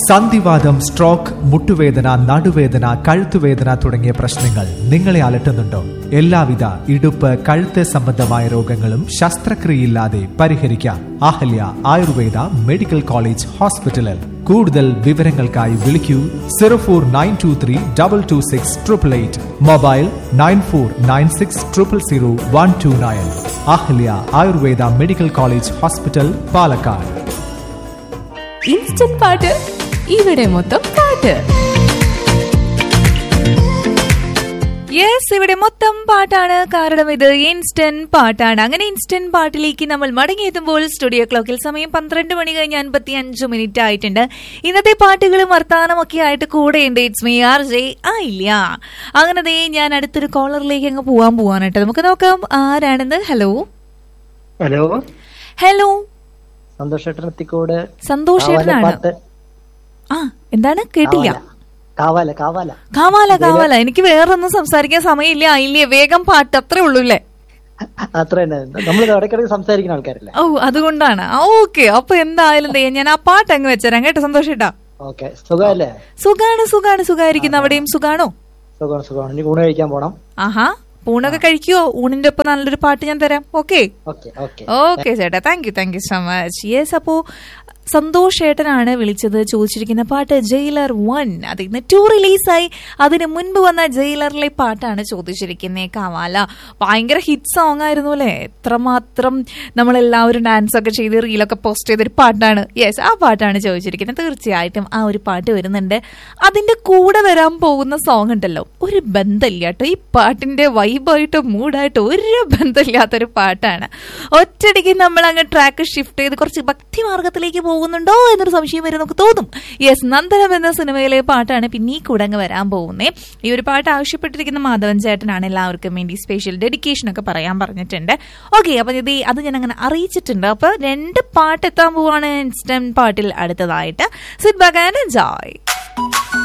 സന്ധിവാദം സ്ട്രോക്ക് മുട്ടുവേദന നടുവേദന കഴുത്തുവേദന തുടങ്ങിയ പ്രശ്നങ്ങൾ നിങ്ങളെ അലട്ടുന്നുണ്ടോ എല്ലാവിധ ഇടുപ്പ് കഴുത്ത് സംബന്ധമായ രോഗങ്ങളും ശസ്ത്രക്രിയയില്ലാതെ പരിഹരിക്കാം അഹല്യ ആയുർവേദ മെഡിക്കൽ കോളേജ് ഹോസ്പിറ്റലിൽ കൂടുതൽ വിവരങ്ങൾക്കായി വിളിക്കൂ zero four nine two three double two six triple eight mobile nine four nine six triple zero one two nine Ahalya Ayurveda medical college hospital Palakkad instant പാട്ട് ഇവിടെ മൊത്തം പാട്ട് യെസ് ഇവിടെ മൊത്തം പാട്ടാണ് കാരണം ഇത് ഇൻസ്റ്റന്റ് പാട്ടാണ് അങ്ങനെ ഇൻസ്റ്റന്റ് പാട്ടിലേക്ക് നമ്മൾ മടങ്ങിയെത്തുമ്പോൾ സ്റ്റുഡിയോ ക്ലോക്കിൽ സമയം പന്ത്രണ്ട് മണി കഴിഞ്ഞ് അൻപത്തി അഞ്ച് മിനിറ്റ് ആയിട്ടുണ്ട് ഇന്നത്തെ പാട്ടുകളും വർത്താനമൊക്കെ ആയിട്ട് കൂടെയുണ്ട് ഇറ്റ്സ് മീ ആർ ജെ ആ ഇല്ല അങ്ങനെ ദേ ഞാൻ അടുത്തൊരു കോളറിലേക്ക് അങ്ങ് പോവാൻ പോവാനായിട്ട് നമുക്ക് നോക്കാം ആരാണെന്ന് ഹലോ ഹലോ ഹലോ സന്തോഷേട്ടനത്തിക്കോട് സന്തോഷേട്ടനാണ് പാട്ട് ആ എന്താണ് കേട്ടില്ല കാവാല കാവാല കാവാല കാവാല എനിക്ക് വേറൊന്നും സംസാരിക്കാൻ സമയമില്ല ഇല്ലേ വേഗം പാട്ട് അത്രേ ഉള്ളൂ അല്ലേ അത്ര തന്നെ നമ്മൾ ഇടയ്ക്കിടയ്ക്ക് സംസാരിക്കുന്ന ആൾക്കാരല്ലേ ഓ അതുകൊണ്ടാണ് ഓക്കെ അപ്പൊ എന്തായാലും ദേ ഞാൻ ആ പാട്ട് അങ്ങ് വെച്ചരാം കേട്ടോ സന്തോഷേട്ടാ ഓക്കെ സുഖമല്ലേ സുഖാണ് സുഖാണ് സുഖായിരിക്കുന്നു അവിടെയും സുഖാണോ സുഖമാണ് സുഖമാണ് ഇനി ഊണ് കഴിക്കാൻ പോണം ആഹാ ഊണൊക്കെ കഴിക്കുവോ ഊണിന്റെ ഒപ്പം നല്ലൊരു പാട്ട് ഞാൻ തരാം ഓക്കെ ഓക്കെ ഓക്കെ ഓക്കെ ചേട്ടാ thank you thank you so much yes അപ്പോ സന്തോഷ് ഏട്ടനാണ് വിളിച്ചത് ചോദിച്ചിരിക്കുന്ന പാട്ട് ജയിലർ വൺ അത് ഇന്ന് ടു റിലീസായി അതിന് മുൻപ് വന്ന ജയിലറിലെ പാട്ടാണ് ചോദിച്ചിരിക്കുന്നത് കവാല ഭയങ്കര ഹിറ്റ് സോങ് ആയിരുന്നു അല്ലേ എത്രമാത്രം നമ്മളെല്ലാവരും ഡാൻസ് ഒക്കെ ചെയ്ത് റീലൊക്കെ പോസ്റ്റ് ചെയ്തൊരു പാട്ടാണ് യെസ് ആ പാട്ടാണ് ചോദിച്ചിരിക്കുന്നത് തീർച്ചയായിട്ടും ആ ഒരു പാട്ട് വരുന്നുണ്ട് അതിന്റെ കൂടെ വരാൻ പോകുന്ന സോങ് ഉണ്ടല്ലോ ഒരു ബന്ധമില്ല കേട്ടോ ഈ പാട്ടിന്റെ വൈബായിട്ടോ മൂഡായിട്ടോ ഒരു ബന്ധമില്ലാത്തൊരു പാട്ടാണ് ഒറ്റയടിക്ക് നമ്മൾ അങ്ങ് ട്രാക്ക് ഷിഫ്റ്റ് ചെയ്ത് കുറച്ച് ഭക്തി മാർഗത്തിലേക്ക് പോകുന്നുണ്ടോ എന്നൊരു സംശയം വരെ നമുക്ക് തോന്നും യെസ് നന്ദനം എന്ന സിനിമയിലെ പാട്ടാണ് പിന്നെ ഈ കൂടെ അങ്ങ് വരാൻ പോകുന്നേ ഈ ഒരു പാട്ട് ആവശ്യപ്പെട്ടിരിക്കുന്ന മാധവൻ ചേട്ടനാണ് എല്ലാവർക്കും വേണ്ടി സ്പെഷ്യൽ ഡെഡിക്കേഷൻ ഒക്കെ പറയാൻ പറഞ്ഞിട്ടുണ്ട് ഓക്കെ അപ്പൊ ഇത് അത് ഞാൻ അങ്ങനെ അറിയിച്ചിട്ടുണ്ട് അപ്പൊ രണ്ട് പാട്ട് എത്താൻ പോവാണ് ഇൻസ്റ്റന്റ് പാട്ടിൽ അടുത്തതായിട്ട് സിറ്റ് ബാക്ക് ആൻഡ് എൻജോയ്